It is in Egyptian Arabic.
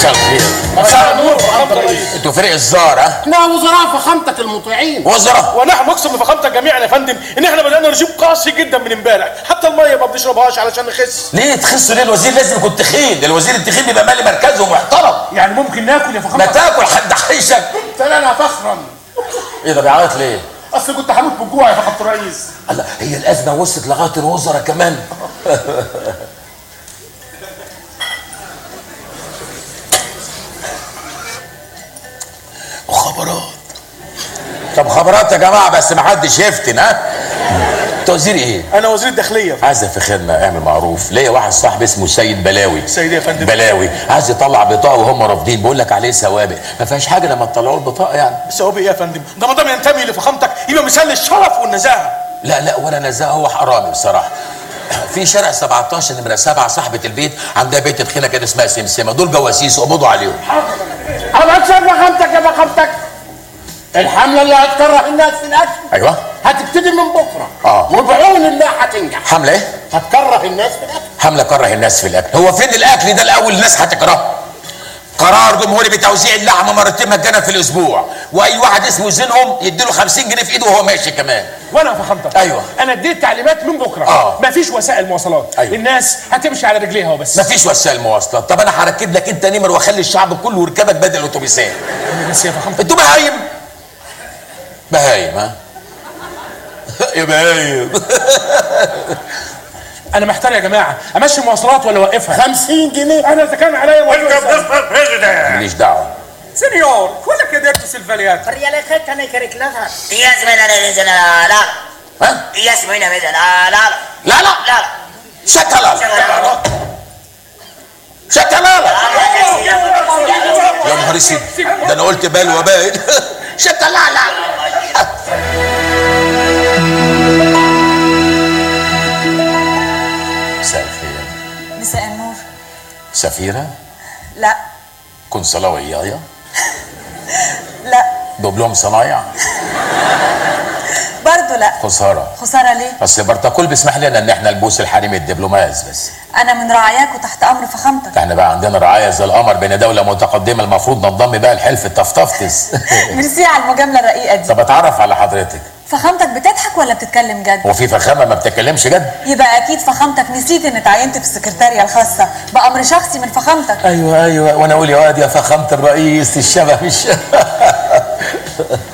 مساء الخير مساء النور فخامة الرئيس انتوا فريق الزار ها احنا وزراء فخامتك المطيعين وزراء ونحن نقسم بفخامتك جميعا يا فندم ان احنا بدانا رجيم قاسي جدا من امبارح حتى الميه ما بنشربهاش علشان نخس ليه تخسوا ليه الوزير لازم يكون تخين ده الوزير التخين بيبقى مالي مركزه محترم يعني ممكن ناكل يا ما فخامة تاكل حد حيشك انا فخرا ايه ده بيعيط ليه اصل كنت هموت بالجوع يا فخامة الرئيس الله هي الازمه وصلت لغايه الوزراء كمان مخابرات طب خبرات يا جماعه بس ما حدش يفتن ها انت وزير ايه انا وزير الداخليه عايز في خدمه اعمل معروف ليا واحد صاحبي اسمه سيد بلاوي سيد يا فندم. بلاوي عايز يطلع بطاقه وهم رافضين بقول لك عليه سوابق ما فيهاش حاجه لما تطلعوا البطاقه يعني ثوابي ايه يا فندم ده ما دام ينتمي لفخامتك يبقى مثال للشرف والنزاهه لا لا ولا نزاهه هو حرامي بصراحه في شارع 17 نمره 7 صاحبه البيت عندها بيت تخينه كده اسمها سمسمه دول جواسيس قبضوا عليهم انا اكسب فخامتك يا فخامتك الحمله اللي هتكره الناس في الاكل ايوه هتبتدي من بكره آه. وبعون الله هتنجح حمله ايه هتكره الناس في الاكل حمله كره الناس في الاكل هو فين الاكل ده الاول الناس هتكرهه قرار جمهوري بتوزيع اللحمه مرتين مجانا في الاسبوع واي واحد اسمه زينهم يديله 50 جنيه في ايده وهو ماشي كمان وانا يا فخامتك أيوة. انا اديت تعليمات من بكره آه. مفيش وسائل مواصلات أيوة. الناس هتمشي على رجليها وبس مفيش وسائل مواصلات طب انا هركب لك انت نمر واخلي الشعب كله يركبك بدل الاتوبيسات بس يا فخامتك انتوا بهايم بهايم ها يا بهايم انا محتار يا جماعه امشي مواصلات ولا اوقفها 50 جنيه انا اذا كان عليا موضوع ماليش دعوه سينيور كلك يا ديرتو سيلفاليات Realekhettä ne kerik lahaa. Iäs mennä ne sen la. ها Iäs mennä ne sen la la. لا لا La. شكلا شكلا يا نهار اسود ده انا قلت بلوى باين شكلا لا مساء الخير مساء النور سفيرة لا كونسلاوية لا دبلوم صنايع برضو لا خسارة خسارة ليه؟ بس البروتوكول بيسمح لنا ان احنا نبوس الحريم الدبلوماز بس أنا من رعاياك وتحت أمر فخامتك احنا بقى عندنا رعاية زي القمر بين دولة متقدمة المفروض ننضم بقى لحلف التفتفتس ميرسي على المجاملة الرقيقة دي طب اتعرف على حضرتك فخامتك بتضحك ولا بتتكلم جد؟ هو في فخامة ما بتتكلمش جد يبقى أكيد فخامتك نسيت إن اتعينت في السكرتارية الخاصة بأمر شخصي من فخامتك ايوه ايوه وانا اقول يا واد يا فخامة الرئيس الشبه مش